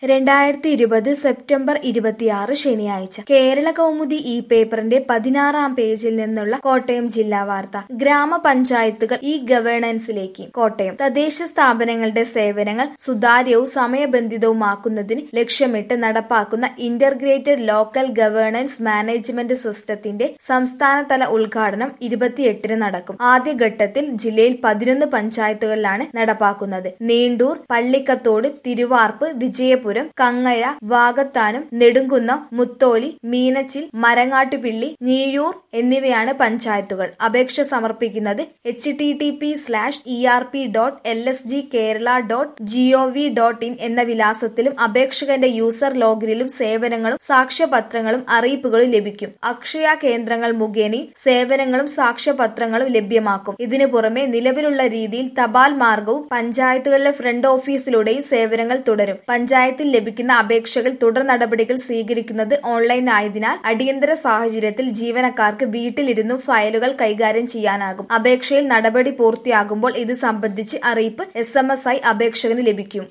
രണ്ടായിരത്തി ഇരുപത് സെപ്റ്റംബർ ഇരുപത്തിയാറ് ശനിയാഴ്ച കേരള കൗമുദി ഈ പേപ്പറിന്റെ പതിനാറാം പേജിൽ നിന്നുള്ള കോട്ടയം ജില്ലാ വാർത്ത ഗ്രാമപഞ്ചായത്തുകൾ ഈ ഗവേണൻസിലേക്ക് കോട്ടയം തദ്ദേശ സ്ഥാപനങ്ങളുടെ സേവനങ്ങൾ സുതാര്യവും സമയബന്ധിതവുമാക്കുന്നതിന് ലക്ഷ്യമിട്ട് നടപ്പാക്കുന്ന ഇന്റർഗ്രേറ്റഡ് ലോക്കൽ ഗവേണൻസ് മാനേജ്മെന്റ് സിസ്റ്റത്തിന്റെ സംസ്ഥാനതല ഉദ്ഘാടനം ഇരുപത്തിയെട്ടിന് നടക്കും ആദ്യഘട്ടത്തിൽ ജില്ലയിൽ പതിനൊന്ന് പഞ്ചായത്തുകളിലാണ് നടപ്പാക്കുന്നത് നീണ്ടൂർ പള്ളിക്കത്തോട് തിരുവാർപ്പ് വിജയപുരം കങ്ങഴ വാകത്താനം നെടുങ്കുന്നം മുത്തോലി മീനച്ചിൽ മരങ്ങാട്ടുപിള്ളി ഞീഴൂർ എന്നിവയാണ് പഞ്ചായത്തുകൾ അപേക്ഷ സമർപ്പിക്കുന്നത് H T T P slash E R P dot L S G Kerala dot G O V dot in എന്ന വിലാസത്തിലും അപേക്ഷകന്റെ യൂസർ ലോഗിനിലും സേവനങ്ങളും സാക്ഷ്യപത്രങ്ങളും അറിയിപ്പുകളും ലഭിക്കും അക്ഷയ കേന്ദ്രങ്ങൾ മുഖേനയും സേവനങ്ങളും സാക്ഷ്യപത്രങ്ങളും ലഭ്യമാക്കും ഇതിനു പുറമെ നിലവിലുള്ള രീതിയിൽ തപാൽ മാർഗവും പഞ്ചായത്തുകളിലെ ഫ്രണ്ട് ഓഫീസിലൂടെയും സേവനങ്ങൾ തുടരും പഞ്ചായത്തിൽ ലഭിക്കുന്ന അപേക്ഷകൾ തുടർ നടപടികൾ സ്വീകരിക്കുന്നത് ഓൺലൈൻ ആയതിനാൽ അടിയന്തര സാഹചര്യത്തിൽ ജീവനക്കാർക്ക് വീട്ടിലിരുന്നു ഫയലുകൾ കൈകാര്യം ചെയ്യാനാകും അപേക്ഷയിൽ നടപടി പൂർത്തിയാകുമ്പോൾ ഇത് സംബന്ധിച്ച് അറിയിപ്പ് എസ് എം എസ് ആയി അപേക്ഷകന് ലഭിക്കും